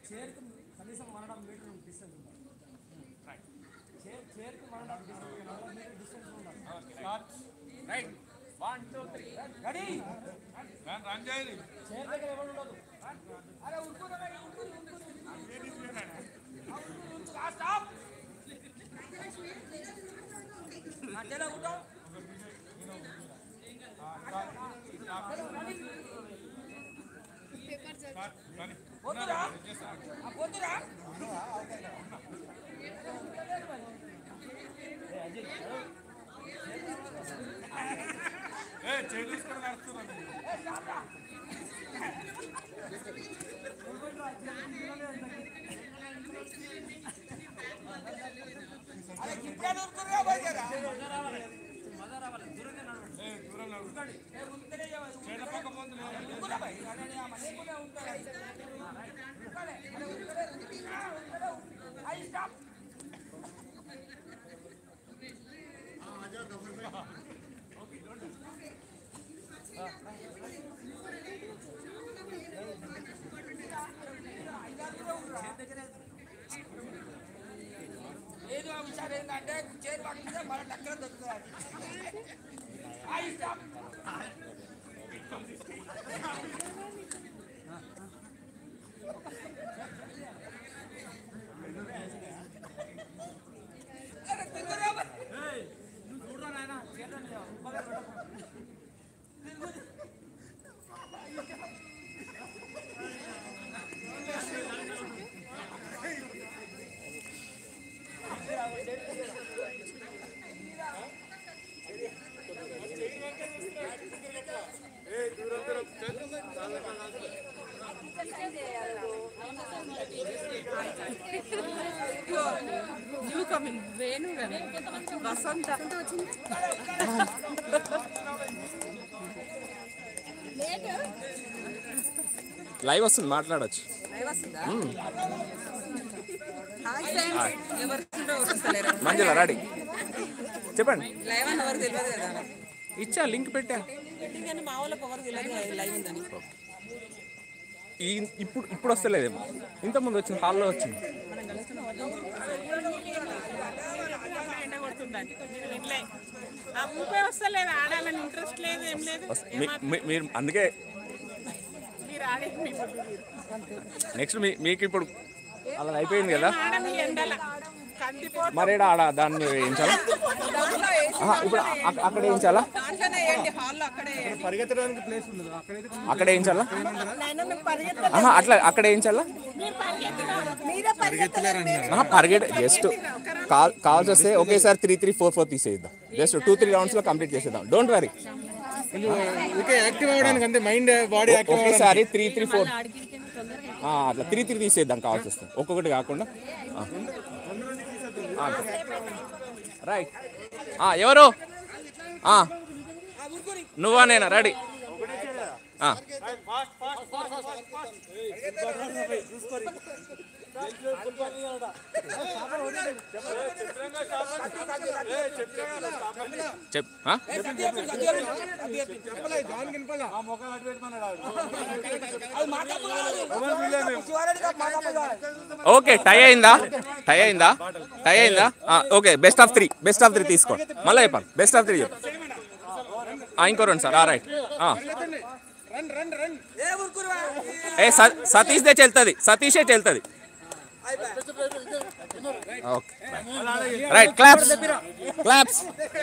చైర్కి కనీసం one metre distance ఉండాలి chair చైర్కి వన్ డిస్టెన్స్ మీటర్ డిస్టెన్స్ ఉండాలి right one two three ready run చేయాలి చైర్ దగ్గర ఎవరు ఉండదు అరే ఉరుకురా ఉరుకురు ఉరుకురు స్టాప్ మధ్యలో ఉంటా పోతురా ఆ, పోతురా ఏ చేయి తీసుకొని నడుస్తున్నాను అరే గిట్లా ఉరుకురా బయటరా ఏ దూరం నడు ఏ ఉరుకుతనే ఎవరు? చేత పక్క పోతుంది ఉరుకురా బయట. అరే, అరే, ఆ లేకుండా ఉంటారా? ఉరకాలే. అరే, ఉరకలే. ఆ, ఉరకలే. ఐ స్టాప్ లేదు ఆ విషయాలు ఏంటంటే చేరు పక్కన మన టక్కన దొరుకుతుంది ఐ స్టాప్ అరే తిరుగురా బా. నువ్వు చూడరా నాయనా చేద్దాం పగల You coming? Venu coming? Vasanta. Live వస్తుంది మాట్లాడొచ్చు Live వస్తుందా? హాయ్ ఫ్రెండ్స్ ఎవరు వస్తలేరు మంజుల రెడీ చెప్పండి లైవ్ అని ఎవరు తెలియదు కదా ఇచ్చా లింక్ పెట్టా పెట్టింది కానీ మా వాళ్ళకి ఎవరు తెలియదు కదా లైవ్ ఉందని ఈ ఇప్పుడు ఇప్పుడు వస్తలేదేమో ఇంతకుముందు వచ్చింది హాల్లో వచ్చింది ఎండ కొడుతుందని మీరు వినలే ఆ ఊపే వస్తలేదు ఆడాలని ఇంట్రెస్ట్ లేదు ఏం లేదు వస్త- మీ- మీ- మీరు అందుకే మీరు ఆడే మీరు నెక్స్ట్ మీ మీకు ఇప్పుడు అలా అయిపోయింది కదా ఆడని ఎండల కందిపో మరేడా ఆడ దాన్ని మీద వేయించాలా దాంట్లో వేసి ఆహా, ఇప్పుడు అక్క- అక్కడ వేయించాలా దాంట్లోనే వేయండి హాల్లో అక్కడే వేయండి పరిగెత్తడానికి ప్లేస్ ఉంది అక్కడైతే అక్కడ వేయించాలా ఆహా అట్లా అక్కడ వేయించాలా ఆహా, పరిగెట్ జస్ట్ కాల్ కాల్స్ వస్తే ఒకేసారి త్రీ త్రీ ఫోర్ ఫోర్ తీసేద్దాం జస్ట్ టూ త్రీ రౌండ్స్లో కంప్లీట్ చేసేద్దాం డోంట్ వరీ ఓకే యాక్టివ్ అవ్వడానికి అంతే మైండ్ బాడీ ఒకేసారి త్రీ త్రీ ఫోర్ అట్లా త్రీ త్రీ తీసేద్దాం కావాల్సి వస్తుంది ఒక్కొక్కటి కాకుండా రైట్ ఎవరు ఆ, నువ్వా నేనా రెడీ చెప్ ఆ? ఓకే టై అయిందా టై అయిందా టై అయిందా ఆ, okay best of three best of three తీసుకోండి మళ్ళీ చెప్పాలి బెస్ట్ ఆఫ్ త్రీ చెప్పు ఆ, ఇంకో రెండు సార్ ఆ రైట్ ఆ. ఏ ఉరుకురా ఏ స- సతీష్దే చెల్తుంది సతీషే చెల్తుంది okay right claps claps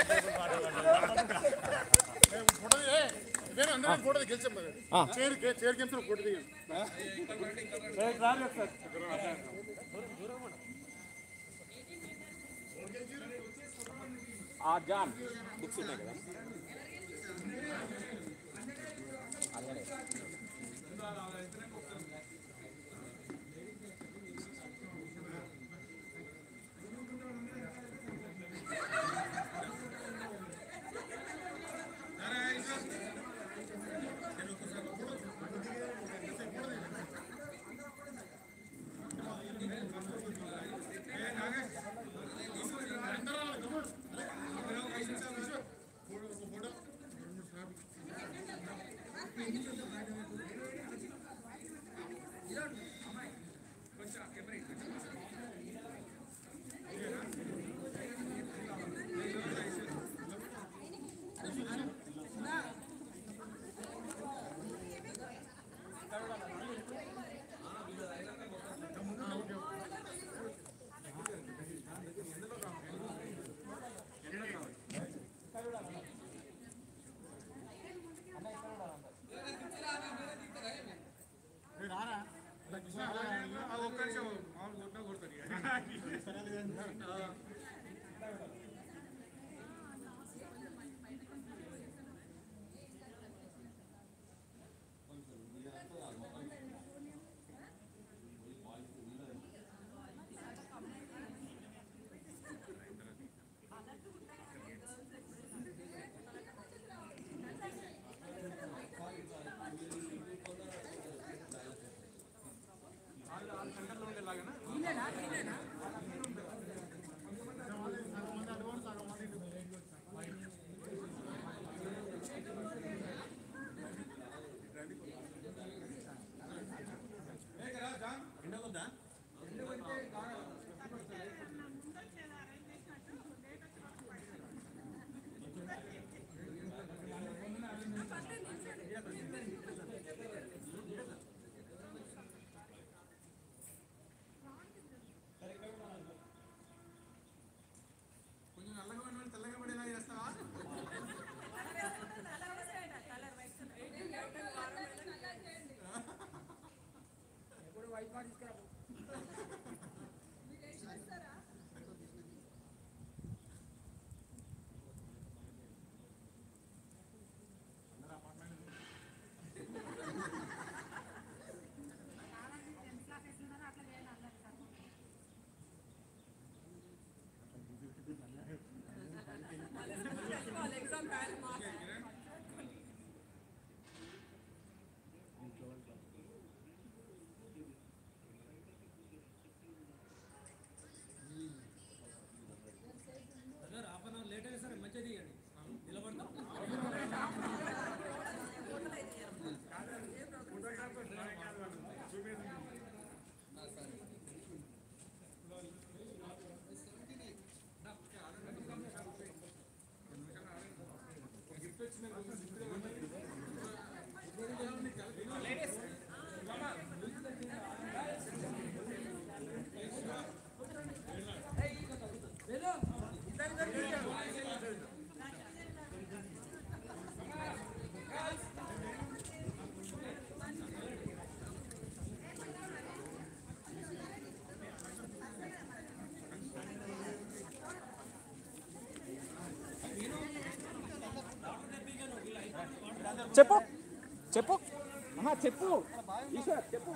John books ఉన్నాయి కదా ఒక్క నిమిషం మామూలు కొట్టినా కొడతారు ఇక. కొంచెం నల్లగా ఉన్న తెల్లగా పడేలా చేస్తావా ఎప్పుడు వైట్ కార్డ్ తీసుకురా sir half an hour late అయినా సరే మంచిగా తీయండి నిలబడతాం చెప్పు చెప్పు అమ్మా చెప్పు ఈశ్వర్ చెప్పు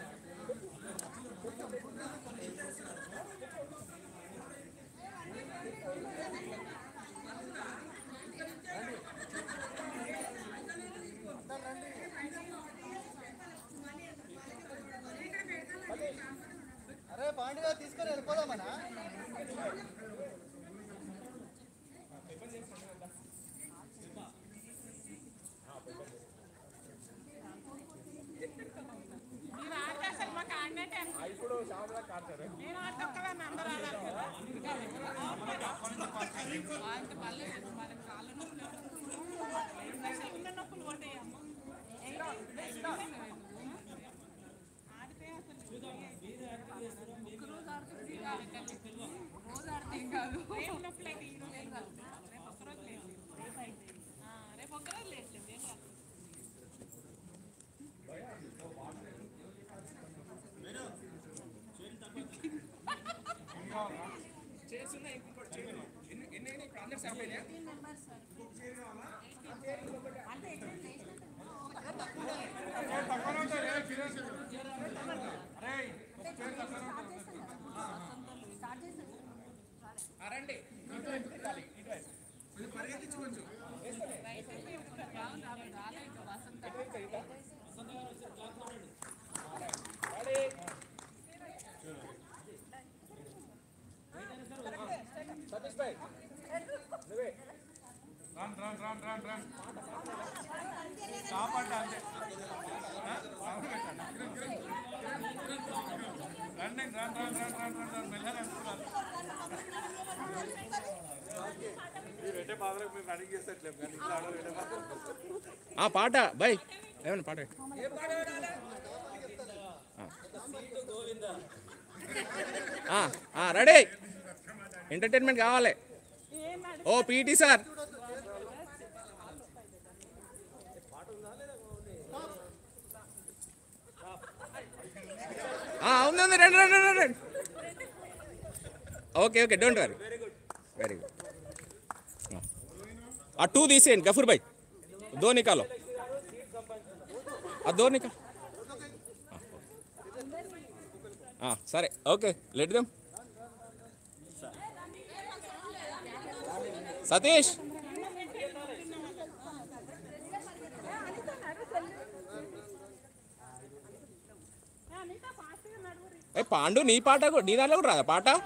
అరే పాండుగా తీసుకొని వెళ్ళిపోదామనా మీరు ఆడితే అసలు మాకు ఆడినట్టే అనిపిస్తుంది. నేను ఆడితే ఒక్కదాన్ని అందరూ ఆడాలి కదా. వాళ్ళకి మళ్ళీ వాళ్ళకి కాళ్ళ నొప్పులు ఎవరు? అసలు ఉన్న నొప్పులు పోతాయమ్మా. ఆడితే అసలు రోజు ఆడితే ఏం కాదు. రేపు నొప్పులు అయితే ఈ రోజు ఏం కాదు. రేపు ఒక్కరోజు లేదు. ఆ, రేపు ఒక్కరోజు లేదు ఏం కాదు. తక్కువ ఉంటుంది ఏ, సీరియస్ అరే ఒక చైర్ తక్కువ ఇది పరిగెత్తించు కొంచెం రాన్ రాన్ రాన్ రాన్ రాన్ కాపాడ అంతే ఆ? అవును కదా. కిరణ్, కిరణ్, కిరణ్. రండి రాన్ రాన్ రాన్ రాన్ రాన్ రాన్ మెల్లగా అనుకున్నారు మీరు ఎట్టే బాధలకు మేము రన్నింగ్ చేసేట్లేము కానీ ఇంకా ఆడవాళ్ళు ఎట్టే బాధ ఆ పాట బై ఏమన్నా పాట రెడీ ఎంటర్టైన్మెంట్ కావాలి ఓ పీటీ సార్ అయిపోయింది రండి రండి రండి రండి okay okay don't worry very good ఆ టూ తీసేయండి గఫూర్ భాయ్ దో నికాలో ఆ దో నికా ఆ, సరే ఓకే లెట్ దెమ్ సతీష్ ఏ పాండు నీ పాట కూడా నీ దాంట్లో కూడా రాదా పాట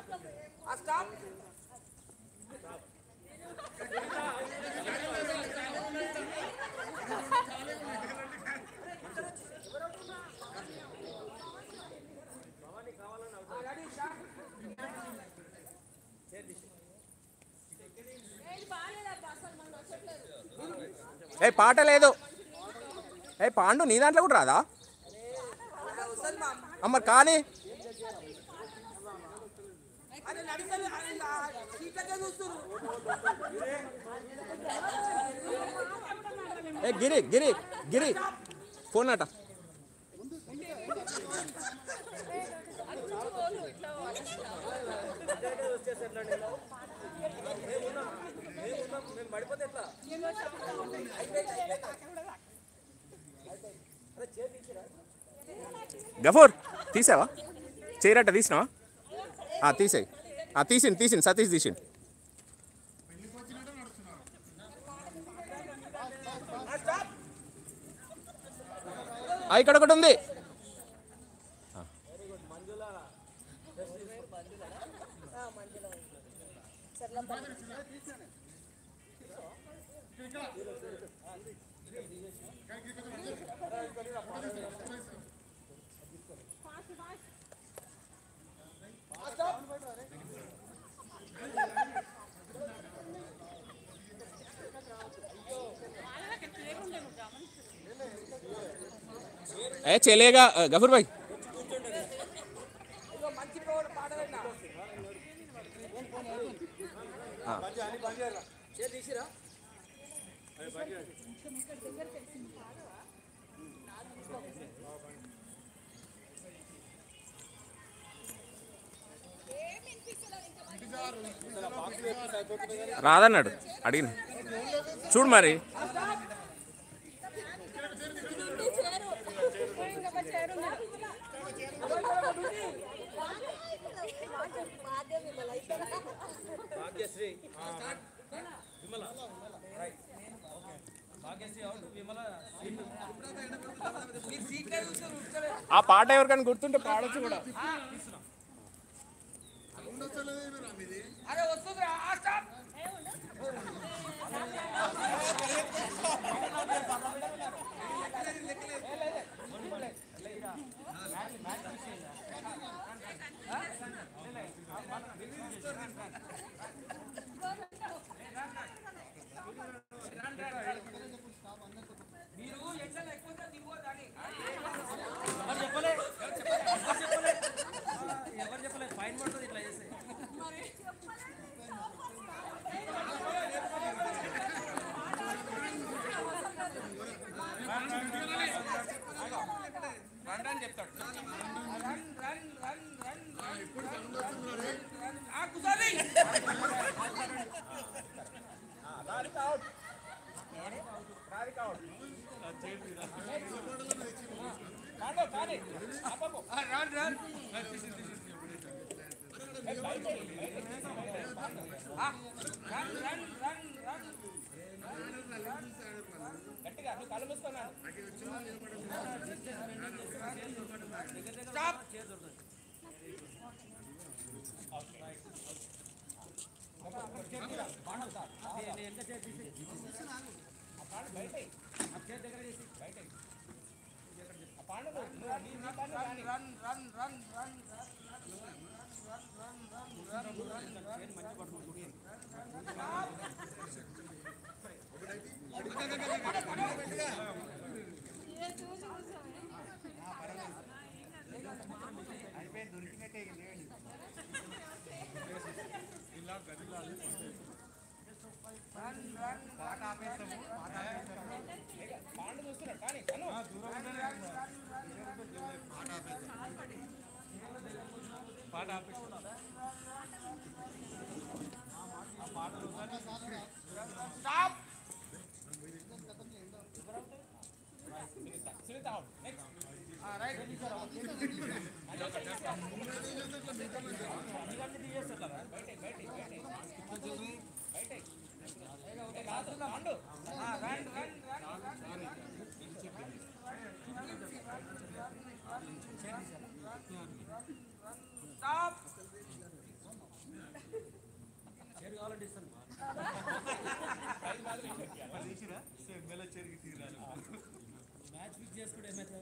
ఏ పాట లేదు ఏ పాండు నీ దాంట్లో కూడా రాదా అమ్మ కానీ ఏ గిరి గిరి గిరి ఫోన్ అట గఫూర్ తీసావా చీరట తీసినావా ఆ, తీసేయి ఆ, తీసింది తీసింది సతీష్ తీసింది ఆ, ఇక్కడ ఒకటి ఉంది ఏ చెలేగా గఫూర్ భాయ్ రాదన్నాడు అడిగిన చూడు మరి భాగ్యశ్రీ విమల రైట్ భాగ్యశ్రీ అవుట్ విమల ఆ పాట ఎవరికైనా గుర్తుంటే పాడొచ్చు కూడా అరే వస్తుంది ఆ స్టాప్ మీరు ఎండలో ఎక్కువ దిగోదని ఎవరు చెప్పలే ఎవరు చెప్పలే ఎవరు చెప్పలే ఫైన్ పడుతుంది ఇట్లా చేస్తే రండి చెప్తాడు రన్ రన్ రన్ రన్ ఆ కుసారి రాను రాను రన్ రన్ రన్ రన్ గట్టిగా నువ్వు కళ్ళు మూసుకున్నాను stop run run run run run పాట ఆపేసి ఆ పాటలు ఒకసారి స్టాప్ చైర్ కావాలంటే ఇస్తాను మెల్ల చెరిగి తీరాలి మ్యాచ్ ఫిక్స్ చేసుకుంటే ఏమైతే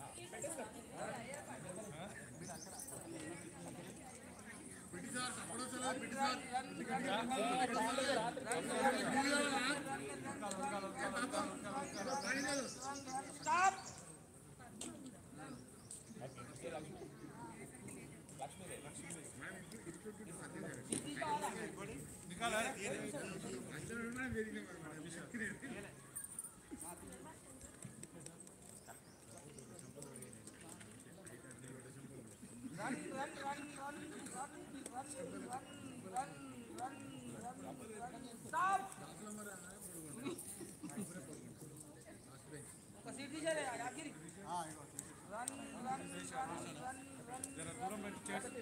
జర దూరం పెట్టి చేసి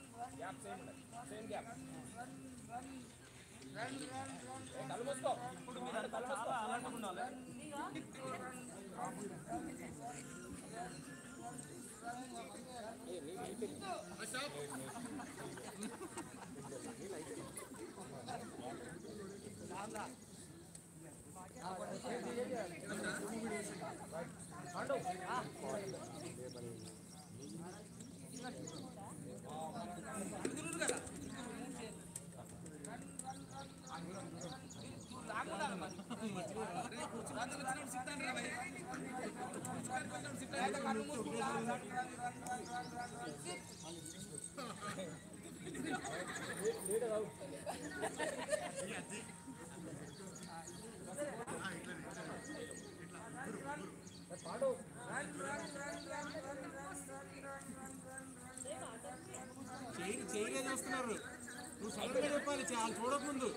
చేయి చేయలే చూస్తున్నారు నువ్వు సడన్గా చెప్పాలి చాలా చూడకముందు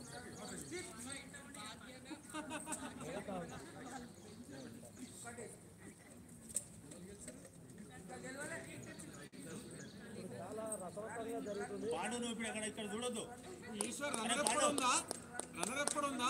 పాండు నువ్వు ఇప్పుడు అక్కడ ఇక్కడ చూడొద్దు ఈశ్వర్ రన్నర్ ఎప్పుడు ఉందా రన్నర్ ఎప్పుడు ఉందా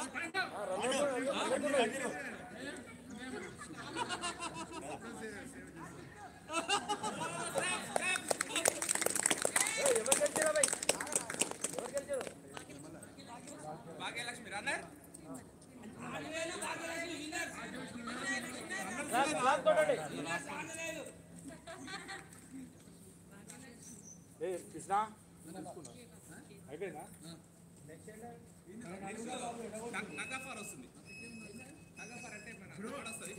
భాగ్యలక్ష్మి రన్నర్ నగఫర్ వస్తుంది నగఫర్ అంటే మన అక్కడ వస్తుంది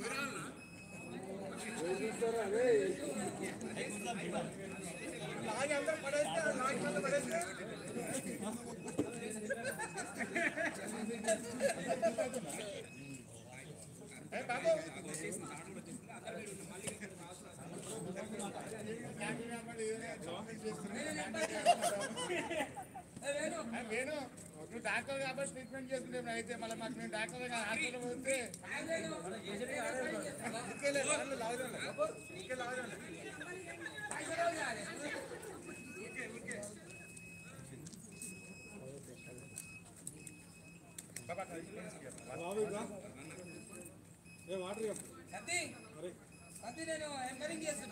వేణు నువ్వు డాక్టర్ కాబట్టి ట్రీట్మెంట్ చేస్తుంటే అయితే మళ్ళీ మాకు నేను డాక్టర్ హాస్పిటల్ పోతే సత్తి సత్తి నేను ఎంకరింగ్ చేస్తున్నా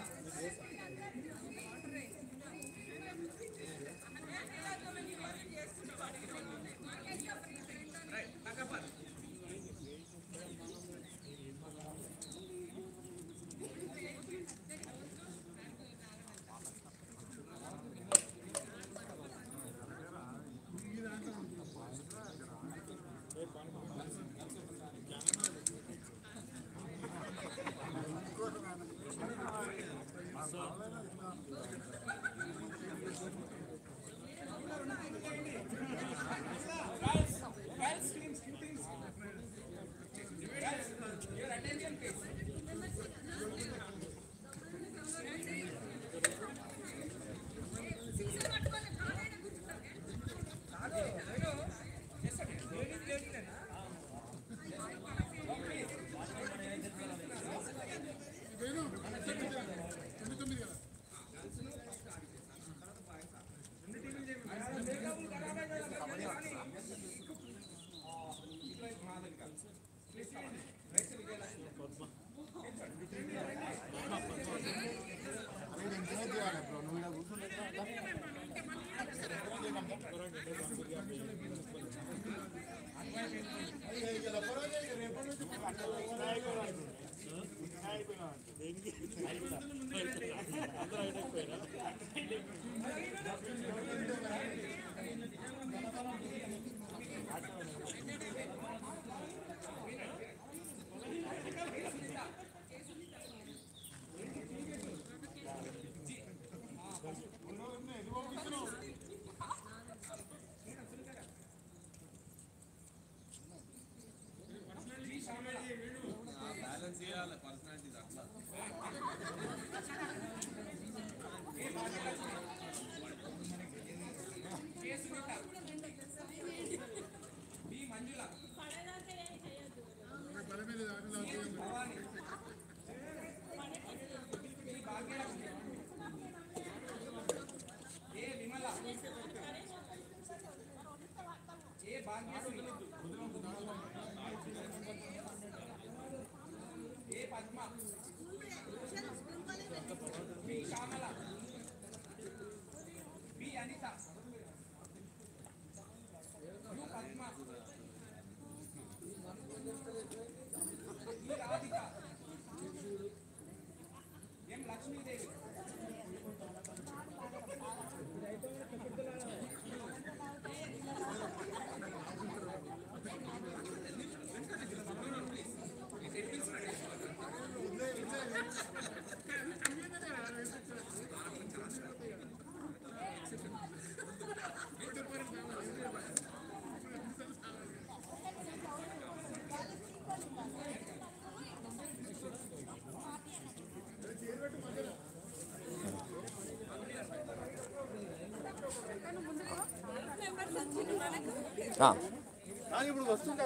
ఆ. ఇప్పుడు వస్తుందా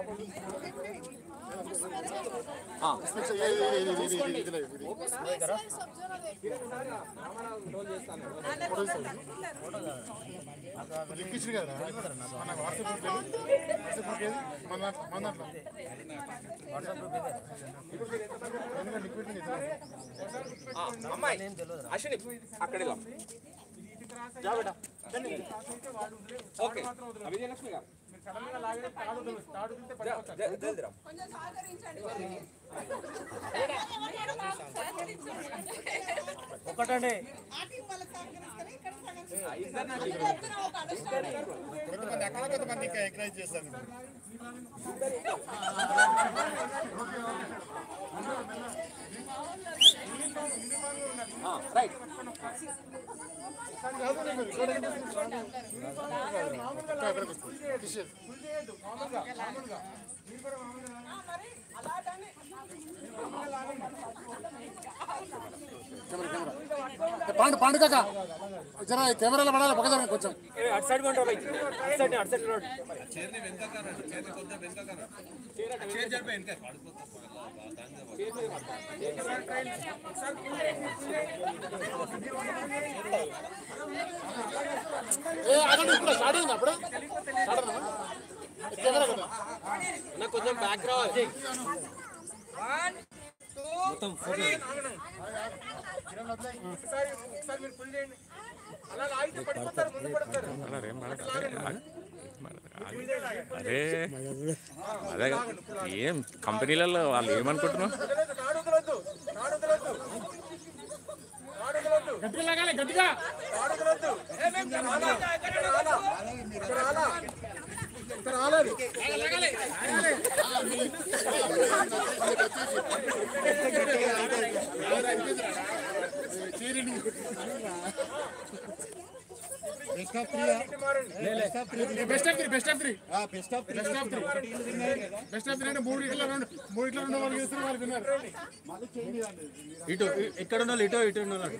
ఆ. ఎక్కించింది కదా మన వాట్సాప్ గ్రూప్ ఏది? వాట్సాప్ గ్రూప్ ఏది? మన దాంట్లో- మన దాంట్లో. ఎందుకంటే లిక్విడ్ ని ఇద్దాం. ఆ, అమ్మాయి అశ్విని అక్కడ వెళ్దాం ఓకే విజయలక్ష్మి గారు జ- జ- జల్దీ రా. కొంతమంది అక్కడ కొంతమంది ఇంకా ఎంకరేజ్ చేస్తారు ఆ, రైట్ పాండు పాండు కాక జర కెమెరాలో పడాలి పక్క జరగండి కొంచెం ఏ ఆగండి ఇప్పుడు స్టార్ట్ అయింది అప్పుడు స్టార్ట్ అయిందా? కెమెరా కదా అరే అదే ఏం కంపెనీలలో వాళ్ళు ఏమనుకుంటున్నారు గట్టిగా లాగాలి గట్టిగా best of three best of three best of three best of best of three best of three అంటే మూడు ఇట్లా రెండు మూడు ఇట్లా రెండు వాళ్ళు చేస్తారు వాళ్ళు విన్నారు ఇటు ఇక్కడ ఉన్న వాళ్ళు ఇటు ఇటు ఉన్న వాళ్ళు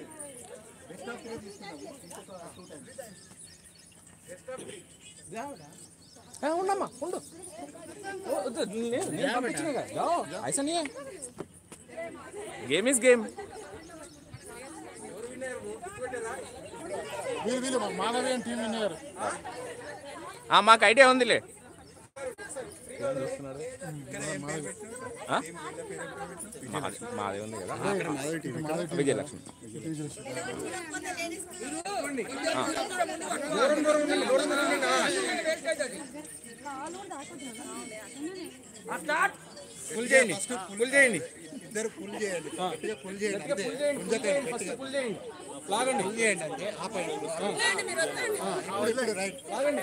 ఏ, ఉండమ్మా ఉండు ఓ, వద్దు, నేను- నేను పంపించిన కదా. జాओ, ऐसा नहीं है गेम इज गेम వీళ్ళు వీళ్ళు మాధవి అని టీం విన్నారు ఆ, మాకు ఐడియా ఉందిలే ఆ? మాది మాది ఉంది కదా విజయలక్ష్మి ఫుల్ చేయండి ఫుల్ చేయండి ఇద్దరు ఫుల్ చేయండి గట్టిగా ఫుల్ చేయండి అంతే. గుంజకండి, గట్టిగా. లాగండి ఇంకేయండి అంటే ఆపండి ఇప్పుడు ఇప్పుడు రైట్ లాగండి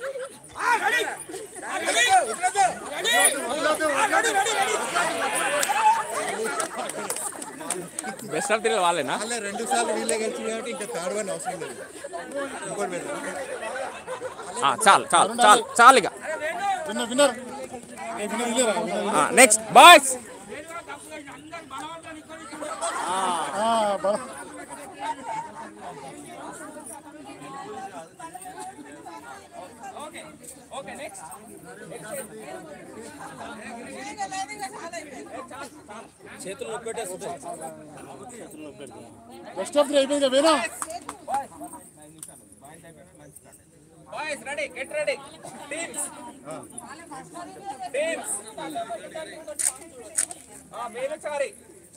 బెస్ట్ ఆఫ్ త్రీ వాళ్ళేనా మళ్ళీ రెండు సార్లు వీళ్ళే గెలిచి కాబట్టి ఇంకా థర్డ్ వన్ అవసరం లేదు ఇంకోటి మీద ఆ, చాలు చాలు చాలు చాలు ఇక విన్నర్ విన్నర్ ఏ విన్నర్ ఇల్లేరా విన్నర్ నెక్స్ట్ బాయ్స్ బల- బెస్ట్ ఆఫ్ త్రీ అయిపోయింది కదా వేనా boys ready get ready teams teams వేరే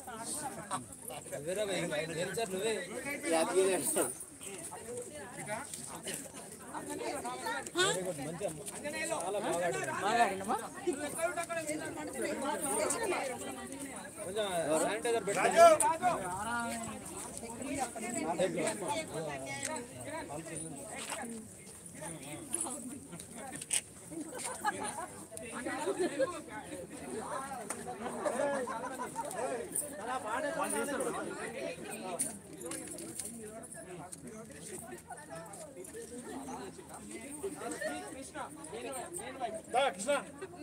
దా, కృష్ణ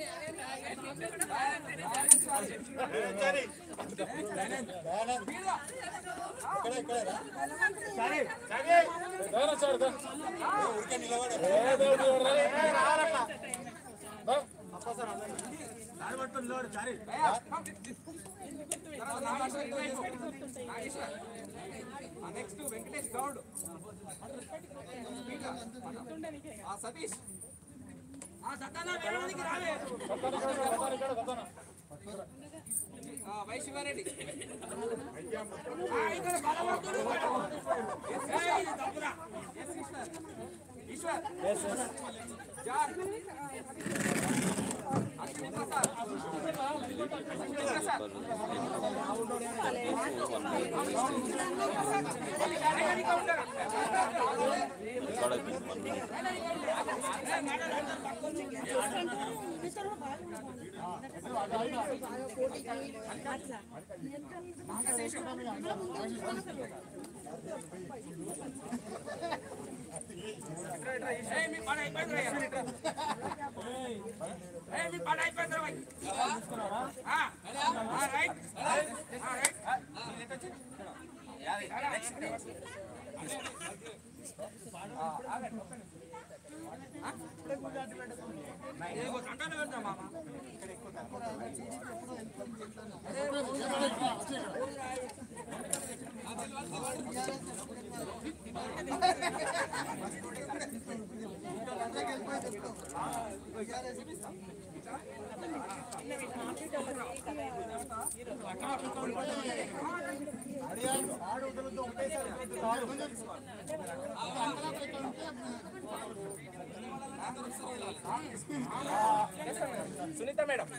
దానా సార్ దా. ఏ దేవుడు దేవుడు రా. దా. నెక్స్ట్ వెంకటేష్ గౌడ్ ఆ సతీష్ ఆ సతానా వేరడానికి రాలే ఆ వైశివారెడ్డి ఆ ఇక్కడ బలవంతుడు ఏయ్, ఇది తప్పురా. ఎస్, ఈశ్వర్. ఈశ్వర్ జాన్ అశ్విన్ ప్రసాద్ అశ్విన్ ప్రసాద్ ఏయ్, మీ పని అయిపోయింది రా, ఇట్రా. ఏయ్, మీ పని అయిపోయింది రా, భయ్. ఆ, ఆ, రైట్. ఆ, రైట్. ఈ లెటర్ వచ్చి. ఆ, నెక్స్ట్. ఆ, ఆగండి, ఒక్క నిమిషం. ఆ? ఇదిగో సంతానం పెడతాం మామ. సునీత మేడం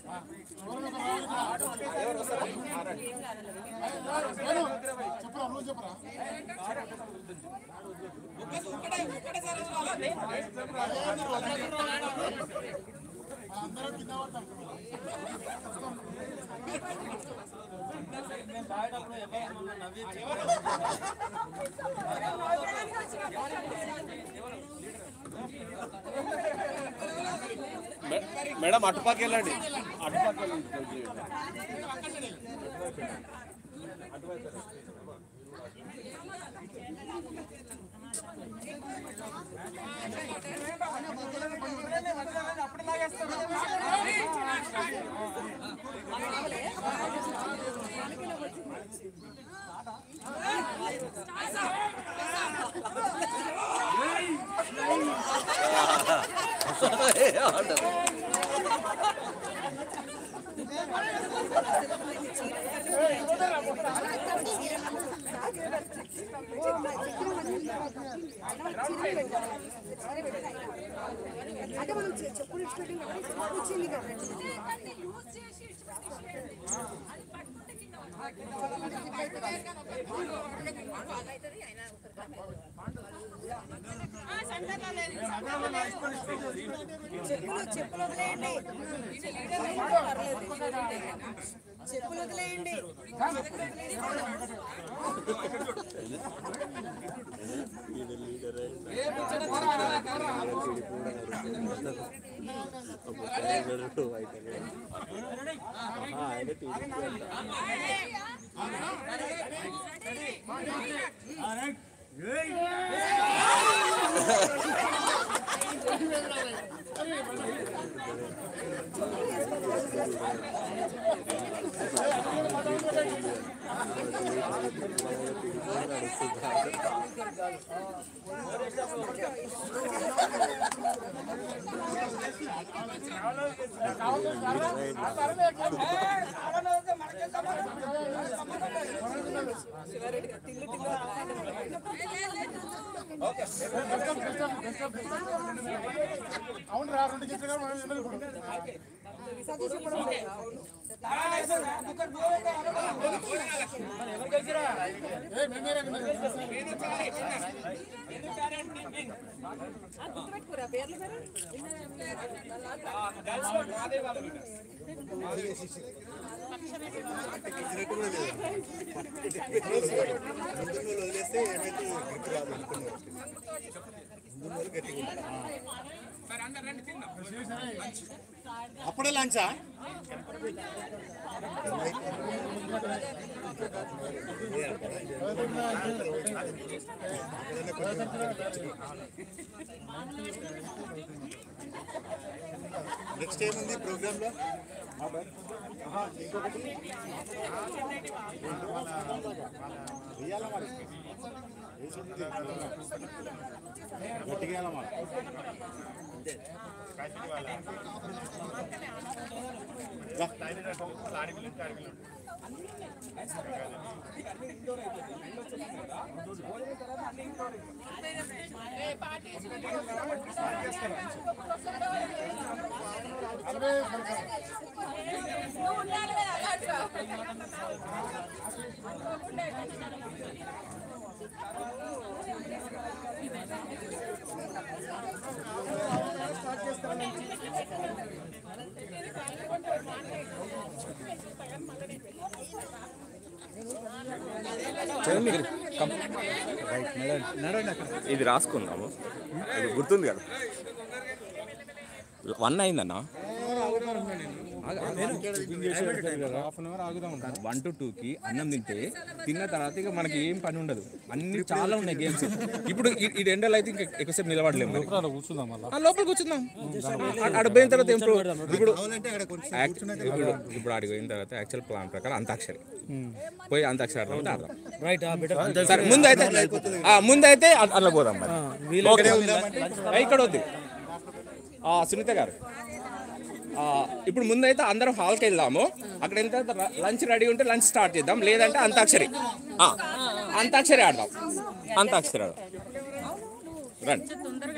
చెప్పరా నువ్వు చెప్పరా అందరం కింద పడతాం మేడం అటుపక్క వెళ్ళండి అటుపక్క వెళ్ళండి అంటే మనం చె- చెప్పులు ఇచ్చినట్టు వచ్చింది కాబట్టి చెప్పులు చెప్పులు వదిలేయండి చెప్పులు వదిలేయండి అవును రా రెండు గంటలుగా మనం వెళ్ళాలి ఇప్పుడు. ఏ, మేమేరా, మేమేరా. అప్పుడే లంచా నెక్స్ట్ ఏముంది ప్రోగ్రామ్ లో గట్టిగా వెళ్ళమా ఇది రాసుకుందాము ఇది గుర్తుంది కదా వన్ అయిందన్నా వన్ టు టూకి అన్నం తింటే తిన్న తర్వాత ఇక మనకి ఏం పని ఉండదు అన్ని చాలా ఉన్నాయి గేమ్స్ ఇప్పుడు ఈ- ఈ ఎండలు అయితే ఇంకా ఎక్కువసేపు నిలబడలేము మరి. ఆ, లోపల కూర్చుందాం ఆ- ఆడ పోయిన తర్వాత ఏం ప్రో- ఇప్పుడు యాక్ట్- ఇప్పుడు ఇప్పుడు ఆడికి పోయిన తర్వాత యాక్చువల్ ప్లాన్ ప్రకారం అంతాక్షరి పోయి అంతాక్షరి ఆడదాం అంటే ఆడదాం సరే ముందైతే ఆ, ముందైతే అ- అట్లా పోదాం మరి ఓకే. ఏ, ఇక్కడ వద్దు ఆ, సునీత గారు ఆ, ఇప్పుడు ముందైతే అందరం హాల్కి వెళ్దాము అక్కడ వెళ్తే లంచ్ రెడీ ఉంటే లంచ్ స్టార్ట్ చేద్దాం లేదంటే అంతాక్షరి ఆ, అంతాక్షరి ఆడదాం అంతాక్షరి ఆడదాం రండి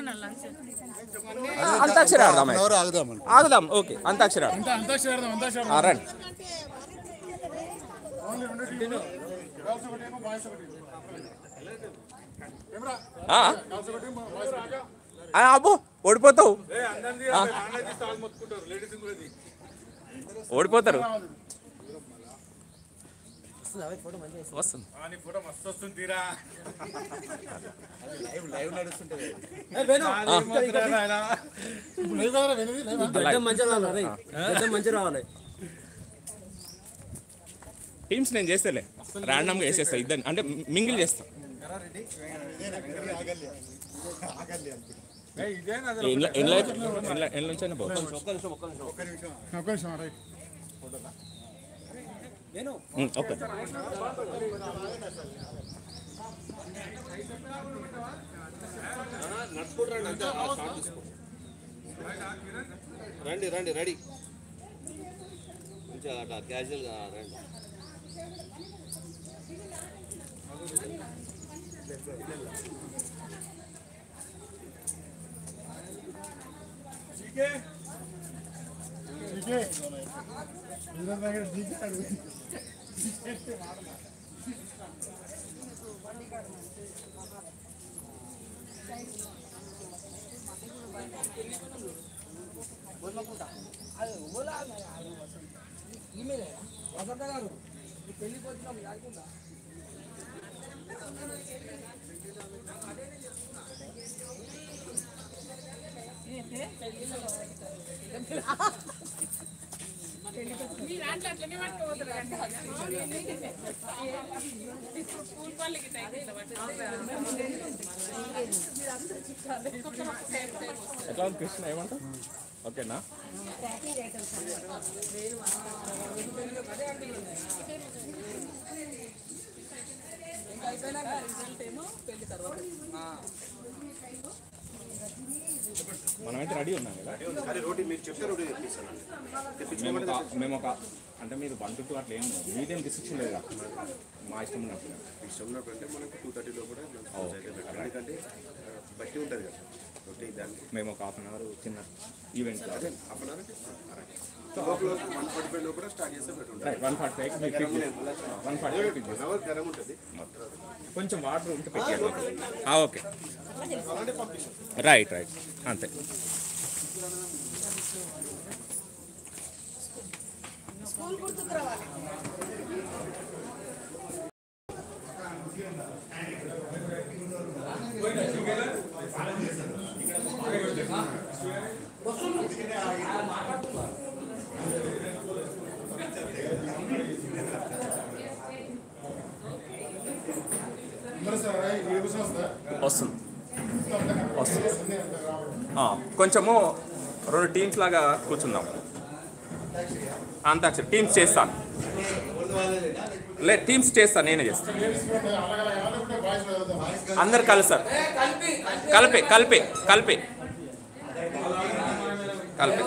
ఆ, అంతాక్షరి ఆడదాం అయితే. ఎవరు ఆగుదామని ఆగుదాం ఓకే అంతాక్షరి ఆడదాం అంతా అంతా చేరదాం అంతా చేరదాం ఆ, రండి ఓన్లీ రెండు టీంలు గర్ల్స్ ఒకటి ఏమో బాయ్స్ ఒకటి ఏమరా ఆ, గర్ల్స్ ఒకటి ఏమో బాయ్స్ ఒకటి ఆ, అబ్బో ఓడిపోతావు ఓడిపోతారు వస్తుంది నీ ఫోటో మస్తు వస్తుంది తీరా ఇప్పుడు లేదు కదరా వెనిది లేదా టీమ్స్ నేను చేస్తలే ర్యాండమ్గా వేసేస్తా ఇద్దరు అంటే మింగిల్ చేస్తా ఇదేనా ఎన్ల ఎన్ల ఎన్ల ఎన్ల నుంచి అయినా పోతా ఒక్క నిమిషం రైట్ ఉమ్, ఓకే రండి రండి రెడీ కొంచెం అట్లా క్యాజువల్గా రండి డీకే వీళ్ళ దగ్గర డీకే అడుగు అది ఓలా ఈమెయిల్ వసంత గారు ఈ పెళ్లికి వచ్చినప్పుడు అనుకుంటా మీ దాంట్లో అట్లనే పట్టుకోపోతారు ఇప్పుడు స్కూల్ వాళ్ళకి టైం ఇట్లా ఎట్లా ఉంది కృష్ణ ఏమంటావు ఓకేనా మనమైతే రెడీ ఉన్నాం కదా అదే రోటీ మీరు చెప్తే రోటీ తెప్పిస్తానండి మేము తెప్పించుకోమంటే ఒక మేము ఒక అంటే మీరు వన్ టు టూ అట్లా ఏం లేదు. మీదేం రిస్ట్రిక్షన్ లేదు కదా మా ఇష్టం ఉన్నట్టుగా ఇష్టం ఉన్నప్పుడు అంటే మనకి టూ థర్టీలో కూడా లంచ్ అయితే better. ఎందుకంటే ఆ, బట్టి ఉంటుంది కదా రోటీ దానికి మేము ఒక హాఫ్ అన్ అవర్ చిన్న ఈవెంట్ అదే హాఫ్ అన్ అవర్ లోపల వన్ ఫార్టీ ఫైవ్ లో కూడా స్టార్ట్ చేస్తే బెటర్ ఉంటుంది రైట్ వన్ ఫార్టీ ఫైవ్ మీకు pick one forty five pick one hour గరం ఉంటుంది కొంచెం వాటర్ ఉంటే పెట్టేయాలి ఓకే అలాంటి పంపిస్తాం రైట్ రైట్ అంతే స్కూల్ గుర్తుకు రావాలి మరి సార్ ఏ విషయం వస్తుందా వస్తుంది వస్తుంది ఆ, కొంచెము రెండు టీమ్స్ లాగా కూర్చుందాం అంతాక్షరి టీమ్స్ చేస్తాను లే టీమ్స్ చేస్తాను నేనే చేస్తాను అందరు కలుస్తారు కలిపి కలిపి కలిపి కలిపి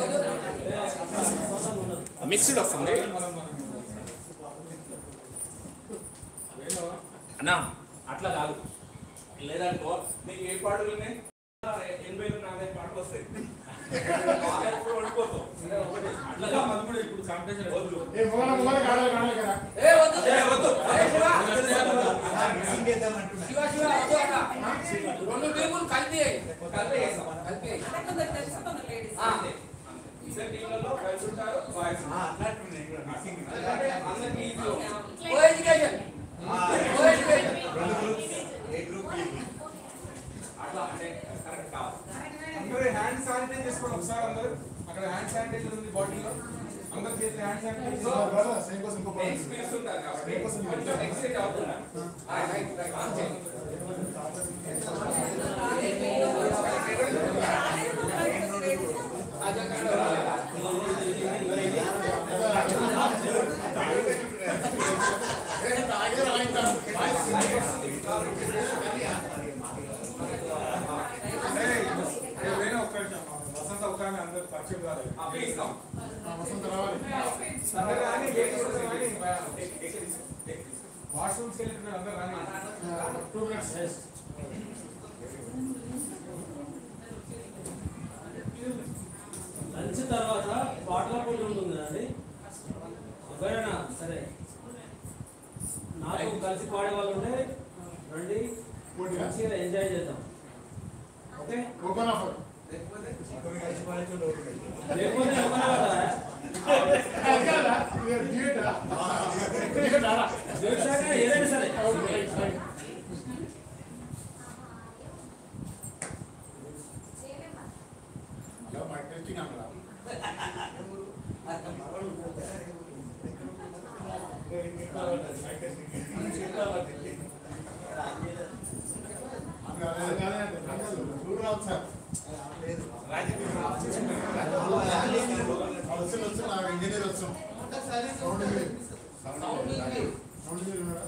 మిక్స్డ్ వస్తుంది అన్నా అట్లా కాదు లేదనుకో నీకు ఏ పాటలు ఉన్నాయి ఎనభై నాలుగు పాటలు వస్తాయి ఎప్పుడు ఓడిపోతావు. అట్లా కాదు, అది కూడా ఇప్పుడు competition వద్దు. ఏ మొగల మొగల కాడాలి కాడాలి కదా ఏ వద్దు ఏ, వద్దు. శివ శివ వద్దు అన్న. రెండు టీములు కలిపి కలిపి చేస్తాం. కలిపి ఆ, అంతే. ఇద్దరు టీంలలో girls ఉంటారు, boys ఉంటారు. ఎందుకంటే అందరికీ easy అవుతుంది. కో ఎడ్యుకేషన్ కో ఎడ్యుకేషన్ అట్లా అంటే కరెక్ట్ కాదు అందరూ హ్యాండ్ శానిటైజ్ చేసుకోండి ఒకసారి అందరూ అక్కడ హ్యాండ్ శానిటైజర్ ఉంది బాటిల్లో అందరు చేతి హ్యాండ్ శానిటైజర్ సేమ్ కోసం ఇంకో నెక్స్ట్ పిలుస్తుంటారు కాబట్టి కొంచెం ఎక్సైట్ అవుతున్నారు ఆ, రైట్, రైట్, అంతే. వేరే ఒక్క నిమిషం. వసంత ఒక ఆమె అందరు పరిచయం కాలేదు ఆ, పిలుస్తాం. వసంత రావాలి అందరు రాని గేట్ కూడా రాని వాష్రూమ్స్కి వెళ్ళిపోయిన అందరు రాని టూ మినిట్స్ లంచ్ తర్వాత పాటల పోటీ ఉంటుంది కదండి ఎవరైనా సరే నాకు కలిసి పాడే వాళ్ళు ఉంటే రండి మంచిగా ఎంజాయ్ చేద్దాం ఓకే ఓపెన్ ఆఫర్ లేకపోతే ఎవరైనా గెలిచాక ఏదైనా సరే ఇంజనీర్ వచ్చాం సౌండ్ ఇంజనీర్ సౌండ్ ఇంజనీర్ ఉన్నాడా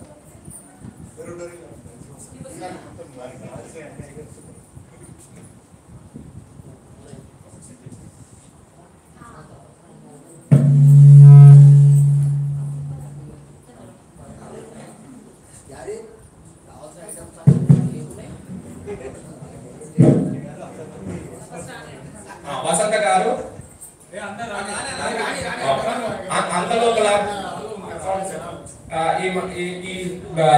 ఆ, వసంత గారు ఏ అందరు రాని ఆ, అంత లోపల ఆ, ఈ మ- ఈ ఈ ఆ,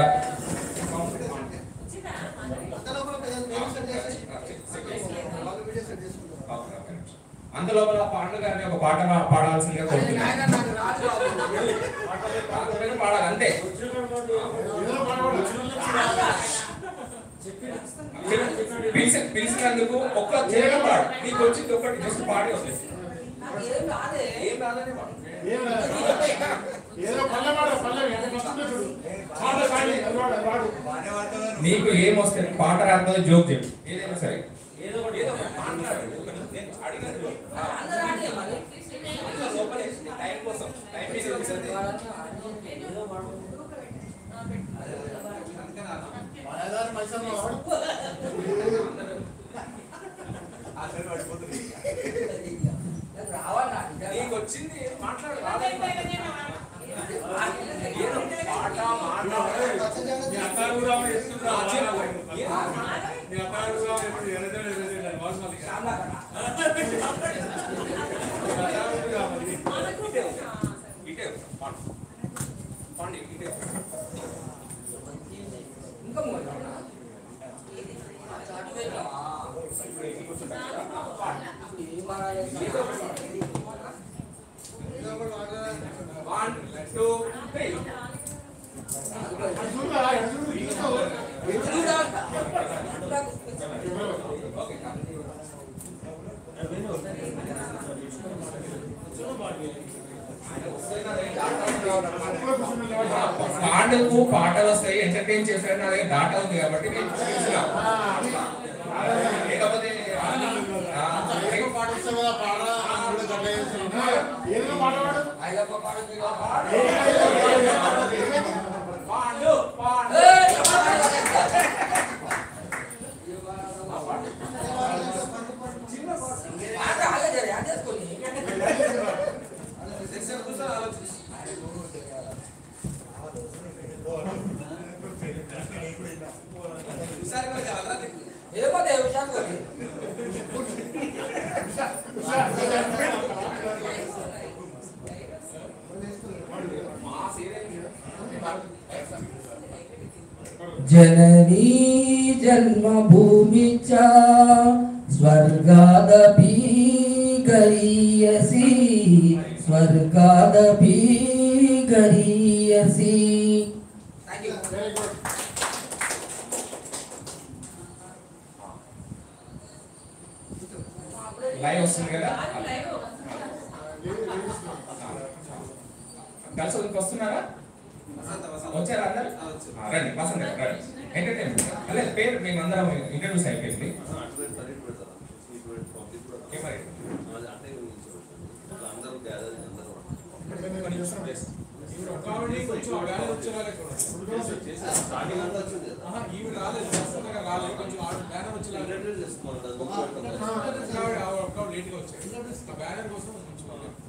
అందులోపల పాటలు కానీ ఒక పాట పా- పాడాల్సిందిగా కోరుతున్నాను పాడాలి అంతే పిలిచి పిలిచినందుకు ఒక్క చేయగ పాడు నీకు వచ్చింది ఒకటి జస్ట్ పాడి వదిలేసి ఏం రాదని పాడు ఏం రాదు. ఏదో పల్లె వాడు పల్లె ఎంత వస్తుందో చూడు పాట పాడి అది వాడు అది వాడు నీకు ఏం వస్తే పాట రాకపోతే జోక్ చెప్పు ఏదైనా సరే ఏదో ఒకటి ఏదో ఒకటి మాట్లాడు నేను అడిగినది లోపలే టైం కోసం టైం మీద వచ్చింది. పల్లెదారి మైసమ్మ వాడు నీకు వచ్చింది మాట్లాడు రాదని ఏదో పాట మాట్లాడు మీ అత్తారు కూడా ఎత్తుకురా. మీ అత్తారు కూడా ఎప్పుడు ఎర్రజెండా ఎర్రజెండా వాసుమతి. ఇటే పాడు పాండి ఇటే వన్ టూ త్రీ అది చూడురా, అది చూడు, తీసుకో. పాటలకు పాటలు వస్తాయి ఎంటర్టైన్ చేస్తారని నా దగ్గర డాటా ఉంది కాబట్టి నేను చూస్తున్నా. లేకపోతే ఆ, ఏదో పాట వస్తే కదా పాడరా అని కూడా గట్ల చేస్తున్నాడు. ఏదో పాట పాడు పాడు పాడు जननी जन्मभूमि च स्वर्गादपि गरीयसी स्वर्गादपि गरीयसी లైవ్ వస్తుంది కదా కలిసి వదిలికి వస్తున్నారా వచ్చారా అందరు ఆ, రండి వసంత గారు, రండి ఎంటర్టైన్మెంట్ అదే పేరు మేము అందరం ఇంట్రడ్యూస్ అయిపోయింది ఏమరి? కొన్ని నిమిషాలు rest. కాబట్టి కొంచెం ఆ బ్యానర్ వచ్చేలాగా చూడండి. ఆహా, ఈవిడ రాలేదు వసంతగా రాలేదు కొంచెం ఆ బ్యానర్ వచ్చేలాగా కాబట్టి ఆ ఒక్క లేట్గా వచ్చాడు ఆ బ్యానర్ కోసం కొంచెం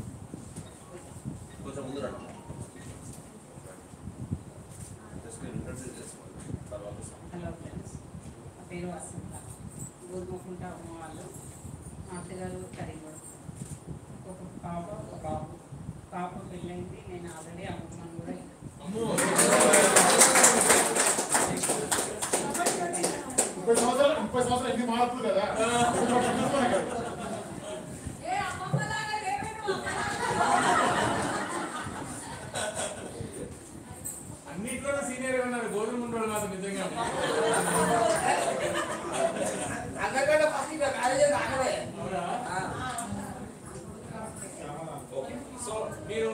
కొంచెం ముందు రండి జస్ట్ ఇంట్రడ్యూస్ చేసుకోండి తర్వాత హలో ఫ్రెండ్స్ నా పేరు వసంత గోధుమకుంట అమ్మ వాళ్ళు మా అత్తగారు కరీగూడ ఒక పాప ఒక బాబు పాప పెళ్ళైంది నేను ఆల్రెడీ అమ్ముతున్నాను కూడా ముప్పై సంవత్సరాలు ముప్పై సంవత్సరాలు ఎన్ని మార్పులు కదా చూసుకోండి కదా. అన్నిట్లో సీనియర్ ఉన్నారు గోధుమ ఉండడు మాత్రం నిజంగా ఓకే సో మీరు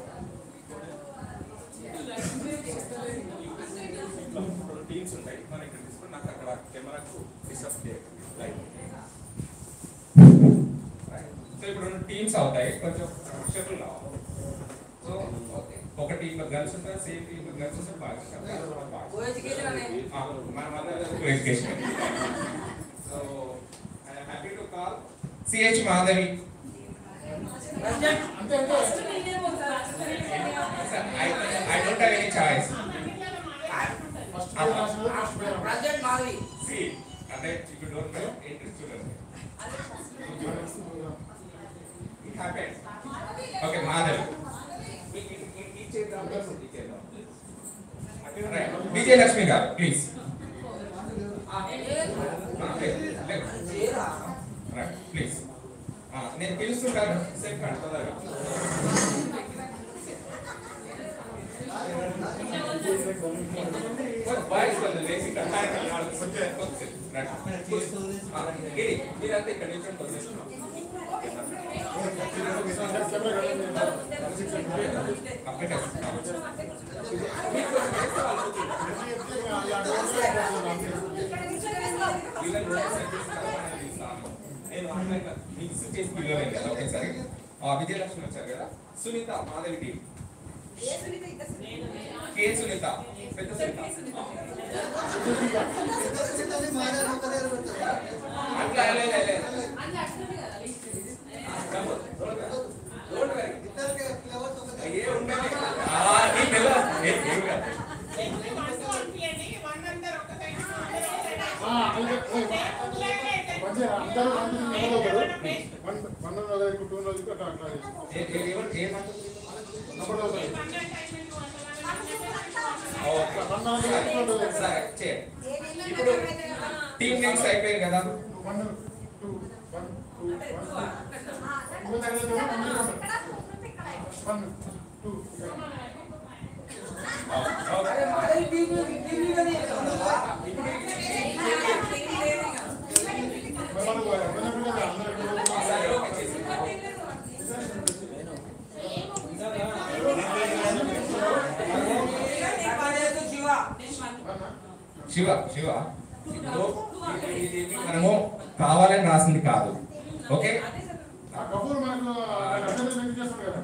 టీమ్స్ ఉంటాయి మన ఇక్కడ తీసుకొని నాకు అక్కడ కెమెరాకు డిస్టర్బ్ చేయకండి లైవ్ సో ఇప్పుడు రెండు టీమ్స్ అవుతాయి కొంచెం షఫుల్ కావాలి సో ఓకే ఒక టీమ్ గర్ల్స్ ఉంటారు సేమ్ టీమ్ గర్ల్స్ ఉంటారు బాయ్స్ మన mother education so I happy to call CH Madhavi అంతే అంతే I, I don't have any choice. First class first పేరు. See, అంటే if you don't know, interest చూడండి. It happened. Okay, Madhavi. ఈ- ఈ- ఈ- ఈ చేద్దాం. ప్లీజ్ నేను పిలుస్తుంటాను సెట్ కండి తొందరగా బాయ్స్ వాళ్ళు లేచి ఇక్కడ కార్యక్రమం ఆడుకుంటే వచ్చే. రండి. ఆ, ఇది, మీరంతా ఇక్కడ నిల్చొని వచ్చేసి. అప్పటికే. వీళ్ళని కూడా సెట్ చేసి కలపాలని ఇస్తాను. నేను ఆన్లైన్లో మిక్స్ చేసి పిలవలేదు కదా ఒకేసారి ఆ విజయలక్ష్మి వచ్చారు కదా సునీత మాధవి టీం కే సునీత పెద్ద సునీత అట్లా లేదు, లేదు, లేదు. Don't worry. ఏ ఉండదు. ఆ, నీకు తెలియదు. ఏ, ఏం కాదు. మంచిగా అందరూ మంది నిలబడతారు. వన్ వన్ రోజులకు టూ రోజులకు అట్లా అట్లా ఏ- ఏ- ఏమంట- ఏమంటుంది? నిలబడతారు. ఓకే. వన్ రోజులకు టూ రోజులకు. సరే చేయండి ఇప్పుడు టీమ్ నేమ్స్ అయిపోయాయి కదా one two one two one ఇంకో తరగతి ఏమో అన్ని వన్ టూ మనం మనం కూడా అందరూ సరే ఓకే చేసి శివ శివ ఇప్పుడు ఇది- ఇది మనము కావాలని రాసింది కాదు ఓకే ఆ కపూర్ మనకు అర్థం ఎందుకు చేస్తాడు కదా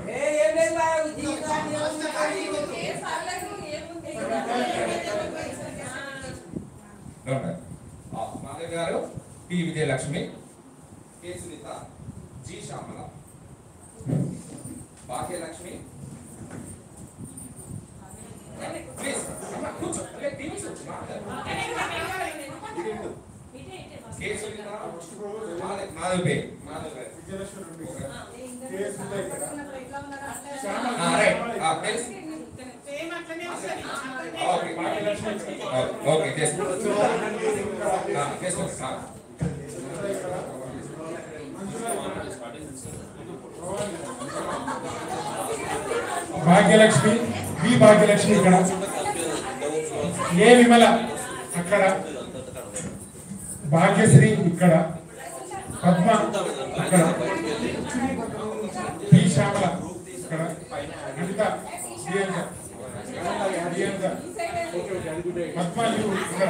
don't Madhav garu P Vijayalakshmi K Sunitha G Shyamala Bhagyalakshmi please కూర్చో లే, టీమ్స్ మాట్లాడు. కె సునీత మాధవ్ మాధవ్ పే మాధవ్ గారు విజయలక్ష్మి ఉంది ఇక్కడ. కేఎస్ ఉంది ఇక్కడ. ఆ, రైట్ ఆ, ప్లీజ్ ఓకే ఓకే చేసుకో ఆ, చేసుకో ఆ. భాగ్యలక్ష్మి బి భాగ్యలక్ష్మి ఇక్కడ ఏ విమల అక్కడ భాగ్యశ్రీ ఇక్కడ పద్మ ఇక్కడ బి శ్యామల ఇక్కడ అనిత ప్రియాంక ప్రియాంక పద్మ యు ఇక్కడ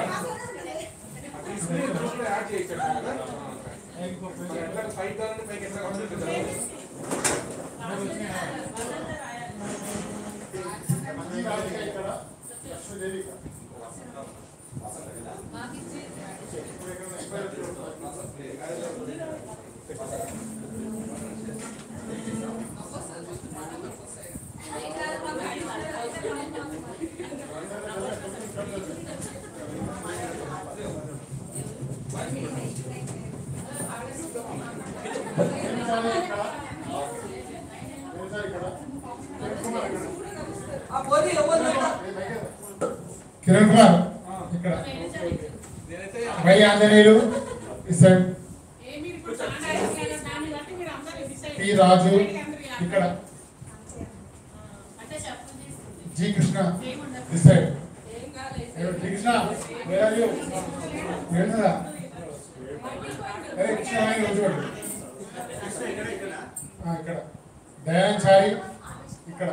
ఇక్కడ లక్ష్మీదేవి ఇక్కడ కిరణ్ కుమార్ ఇక్కడ వై ఆంజనేయులు ఇస్తాడు టి రాజు ఇక్కడ G Krishna decide T Krishna where are you? ఏంటరా అరే కృష్ణ ఆయన చూడు ఆ, ఇక్కడ దయాన్ చారి ఇక్కడ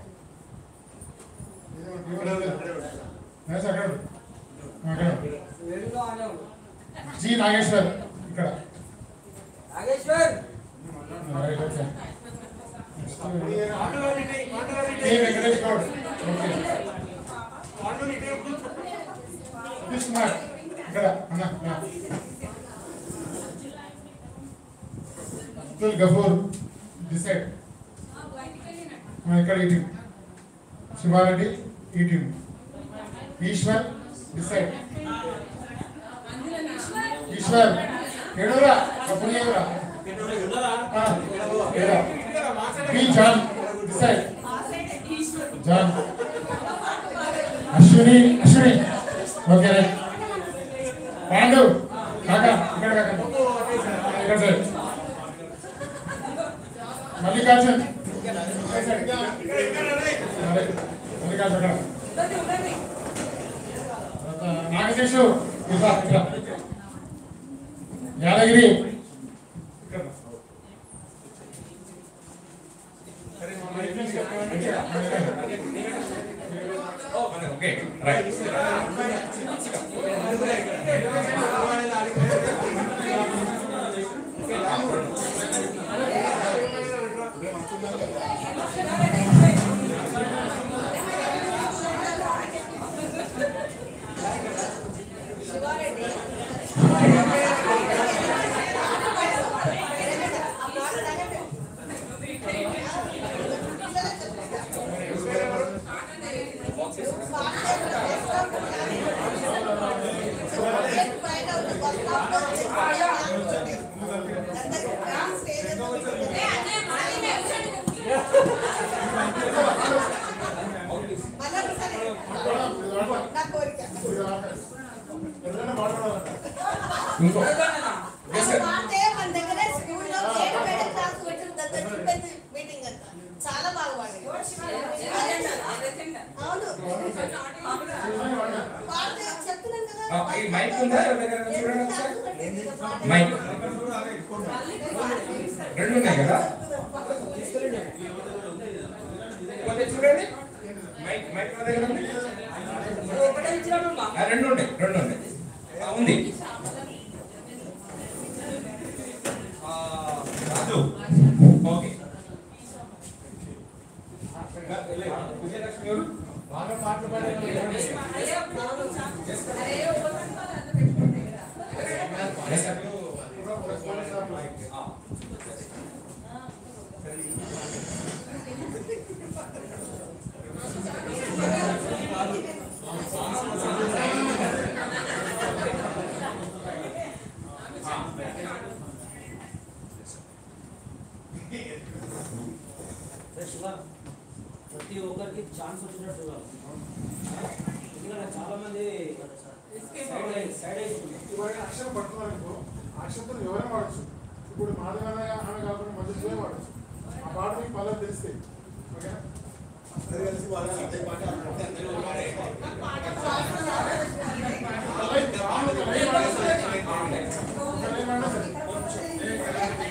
నైస్ అక్కడ ఉండు. ఆ, అక్కడ ఉండు. జి నాగేశ్వర్ ఇక్కడ నాగేశ్వర్ ఆ, right, okay. T Venkatesh Goud okay Satish Kumar ఇక్కడ అన్న అన్న. అబ్దుల్ గఫూర్ డిసైడ్ ఇక్కడ ఈ టీం శివారెడ్డి ఈ టీం ఈశ్వర్ డిసైడ్ ఈశ్వర్ ఏడురా అప్పుడు ఏడురా ఆ, ఏడా P John decide John Ashwini Ashwini okay right Pandu కాకా ఇక్కడ కాకా ఇక్కడ సైడ్ మల్లికార్జున్ మల్లికార్జున్ అక్కడ నాగశేషు ఇక్కడ ఇక్కడ యాదగిరి ఓకే రైట్ ఇంకో చాలా బాగా పాడాడు. అవును పాడితే చెప్తున్నాను కదా ఆ, ఈ మైక్ ఉందా ఎవరి దగ్గర చూడండి ఒకసారి మైక్ రెండు ఉన్నాయి కదా కొంచెం చూడండి మైక్ మైక్ నా దగ్గర ఉంది ఆ, రెండు ఉన్నాయి రెండు ఉన్నాయి ఆ, ఉంది ఆ, రాజు ఓకే విజయలక్ష్మి గారు బాగా పాటలు పాడే Yes, sir. శివ ప్రతి ఒక్కరికి ఛాన్స్ వచ్చినట్టు చూడాలి ఎందుకంటే చాలా మంది సైడ్ అయి- సైడ్ అయిపోతున్నారు ఇవాళ అక్షరం పట్టుకున్నారనుకో అక్షరం ఎవరైనా వాడచ్చు ఇప్పుడు మాధవన ఆమె కాకుండా మధ్య చూడే వాడచ్చు ఆ పాట మీకు పల్లవి తెలిస్తే ఓకేనా పల్లవి రాము ఒక లైన్ వాడేస్తే ఒక లైన్ వాడేస్తే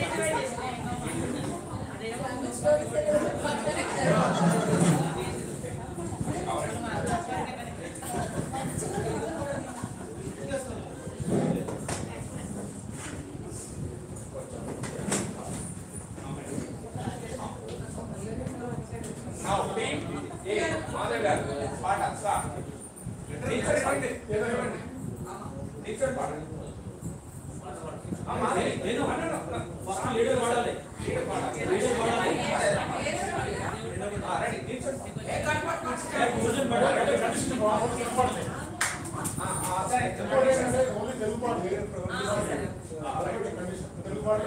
Now, team A, Madhav garu, పాట start. నిల్చోండి, పండి. నిల్చోండి, పాడండి. ఆ, మాధవ్, నేను అన్నాను. ఫస్ట్ లీడర్ వాడాలి లీడర్ పాడాలి. లీడర్ వాడాలి ఆ, రెడీ, నిల్చోండి. పొజిషన్ పడాలి ఆ, ఆ, సరే, చెప్పండి అంటే ఓన్లీ తెలుగు పాట లేదు. తెలుగు పాట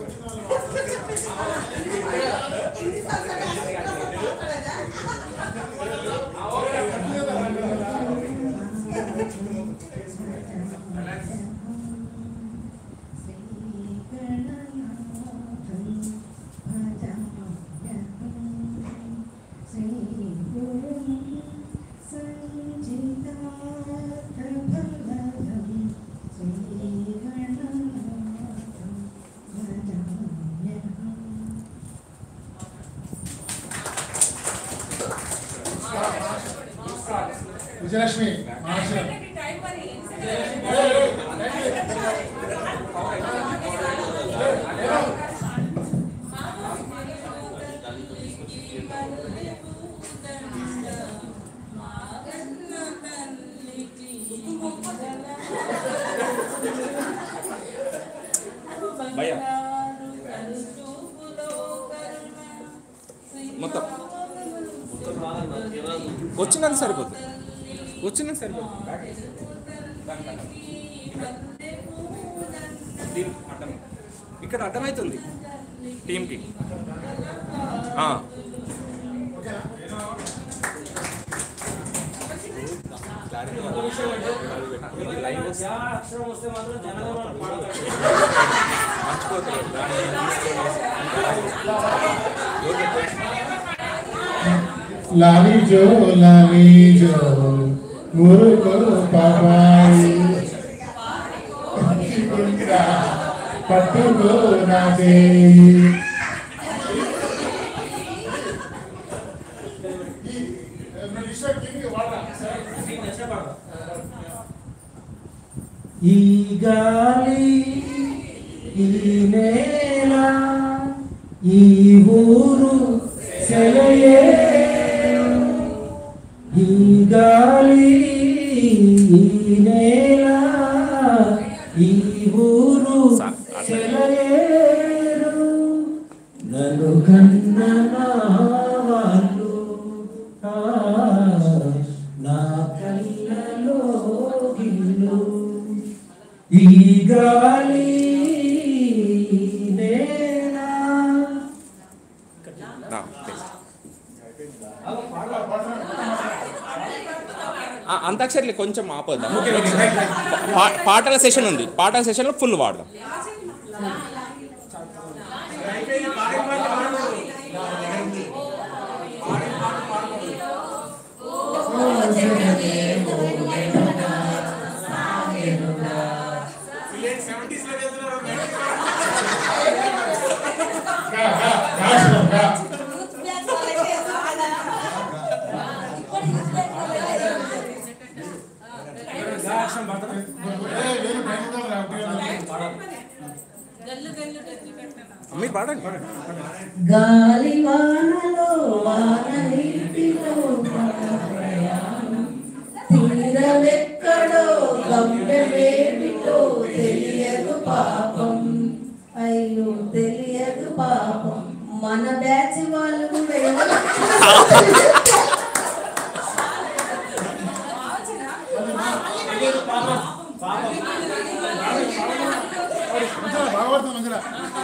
విజయలక్ష్మి మహాశయ భయ్యా మొత్తం వచ్చినంత సరిపోతుంది వచ్చినంత సరిపోతుంది టీం అడ్డం ఇక్కడ అడ్డమవుతుంది టీంకి క్లాస్ ఒక విషయం అంటే ఎవరికైనా జా అక్షరం వస్తే మాత్రం జనగణమన పాడతారు లావిజో లావిజో మురుకు పాపాయి పట్టుకో నా చేయి ఈ గాలి ఈ నేల ఈ ఊరు సెలయే ఈ గాలి ఈ నేల ఈ ఊరు సెలయేరు నన్ను కన్న నా వాళ్ళు ఆ, నా కళ్ళలో గిల్లు ఈ గాలి నేల ఆ, అంతాక్షరి కొంచెం ఆపొద్దాం పా- పాటల సెషన్ ఉంది పాటల సెషన్లో ఫుల్ వాడదాం మీరు పాడండి గాలి వానలో వాన నీటిలో ప్రయాణం తీరమెక్కడో గమ్యమేమిటో తెలియదు పాపం అయ్యో తెలియదు పాపం మన బ్యాచ్ వాళ్ళు కూడా ఎవరు భాగవతం మందిరా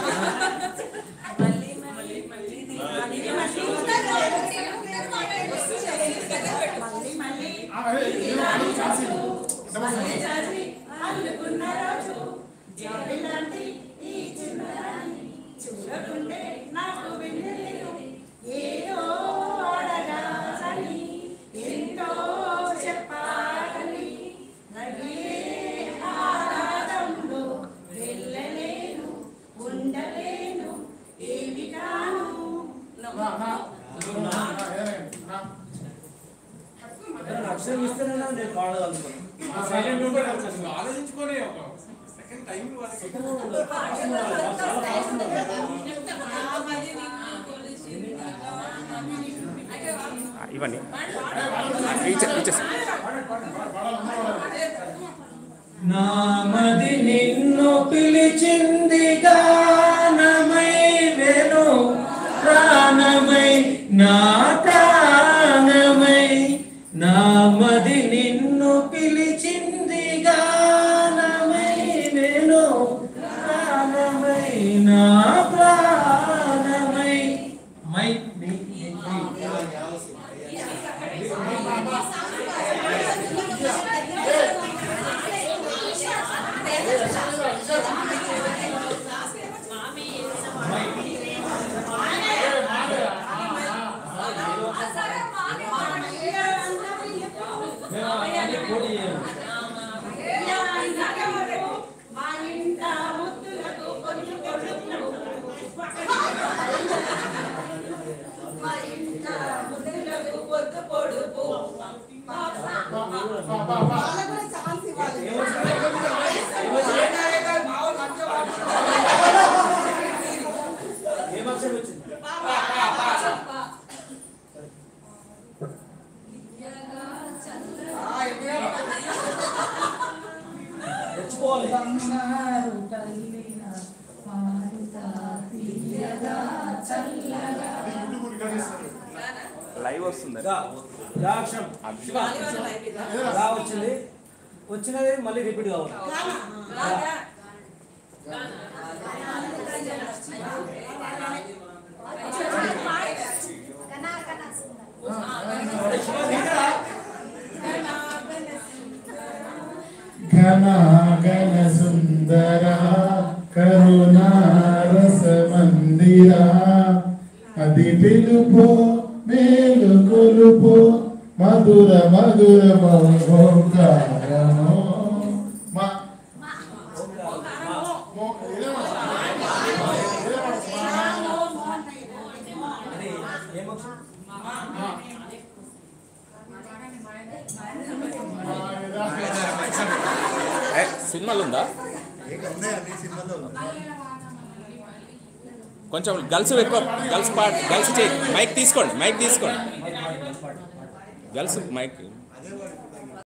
అక్షరం ఇస్తేనే నేను పాడగలుగుతాను సైలెంట్ ఉంటే అసలు ఆలోచించుకొని ఒక సెకండ్ టైం ఇవన్నీ ఇచ్చే- ఇచ్చేసి నామది నిన్ను పిలిచింది గానమై వెను ప్రాణమై నా ప్రాణమై నామది నిన్ను పిలిచింది గానమై వెను ప్రాణమై నా ప్రాణమై మై మీ మేము అవన్నీ పోటీ చేయాలి ఏం అక్షరం వచ్చింది తెచ్చుకోవాలి లైవ్ వస్తుంది గా గా అక్షరం శివ గా వచ్చింది వచ్చినది మళ్ళీ రిపీట్ కావాలి గణ సుందర కరుణారస మందిర అది పిలుపు మేలు కొలుపు మధుర మధుర మోకారము మా మో- ఇదే ఏ, సినిమాలు ఉందా కొంచెం గర్ల్స్ ఎక్కువ గర్ల్స్ పార్ట్ గర్ల్స్ చేయి మైక్ తీసుకోండి మైక్ తీసుకోండి గర్ల్స్ మైక్